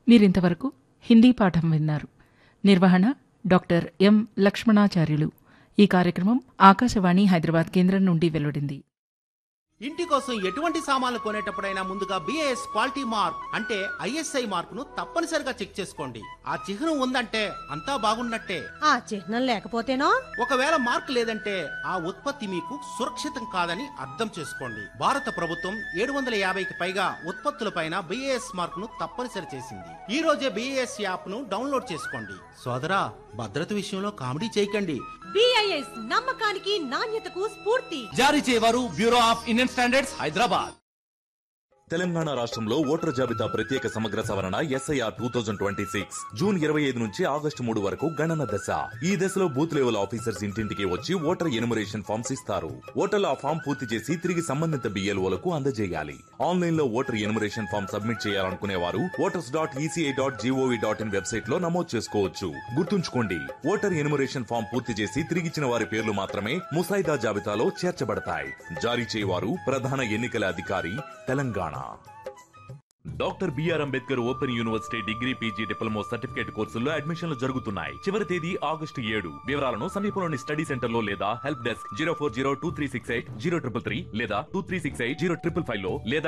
మీరింతవరకు హిందీ పాఠం విన్నారు నిర్వహణ డాక్టర్ ఎం లక్ష్మణాచార్యులు ఈ కార్యక్రమం ఆకాశవాణి హైదరాబాద్ కేంద్రం నుండి వెలువడింది ఇంటి కోసం ఎటువంటి సామాన్లు కొనేటప్పుడైనా ముందుగా బిఏఎస్ క్వాలిటీ మార్క్ అంటే ఐఎస్ఐ మార్కును తప్పనిసరిగా చెక్ చేసుకోండి ఆ చిహ్నం ఉందంటే అంతా బాగున్నట్టే ఆ చిహ్నం లేకపోతేనో ఒకవేళ మార్క్ లేదంటే ఆ ఉత్పత్తి మీకు సురక్షితం కాదని అర్థం చేసుకోండి భారత ప్రభుత్వం ఏడు వందల యాభైకి పైగా ఉత్పత్తులపైన బిఏఎస్ మార్క్ ను తప్పనిసరి చేసింది ఈ రోజే బిఏఎస్ యాప్ ను డౌన్లోడ్ చేసుకోండి సోదరా భద్రత విషయంలో కామెడీ చేయకండి బిఐఎస్ నమ్మకానికి నాణ్యతకు స్ఫూర్తి జారీ చేయవారు Bureau of Indian Standards Hyderabad Telangana రాష్ట్రంలో ఓటర్ జాబితా ప్రత్యేక సమగ్ర సవరణ SIR two thousand twenty six June ఇరవై ఐదు నుంచి ఆగస్టు మూడు వరకు గణన దశ ఈ దశలో బూత్ లెవెల్ ఆఫీసర్స్ ఇంటింటికి వచ్చి ఓటర్ ఎనుమరేషన్ ఫామ్స్ ఇస్తారు ఓటర్లు ఆ ఫామ్ పూర్తి చేసి తిరిగి సంబంధిత బిఎల్ఓలకు అందజేయాలి ఆన్లైన్ లో ఓటర్ ఎనుమరేషన్ ఫామ్ సబ్మిట్ చేయాలనుకునే వారు voters dot ECI dot GOV dot in website లో నమోదు చేసుకోవచ్చు గుర్తుంచుకోండి ఓటర్ ఎనుమరేషన్ ఫామ్ పూర్తి చేసి తిరిగిచ్చిన వారి పేర్లు మాత్రమే ముసాయిదా జాబితాలో చేర్చబడతాయి జారీ చేయవారు ప్రధాన ఎన్నికల అధికారి Telangana doctor BR Ambedkar open university degree PG diploma certificate కోర్సుల్లో అడ్మిషన్లు జరుగుతున్నాయి చివరి తేదీ ఆగస్టు ఏడు వివరాలను సమీపంలోని స్టడీ సెంటర్ లో లేదా help desk zero four zero two three six eight zero triple three లేదా two three six eight zero triple five లో లేదా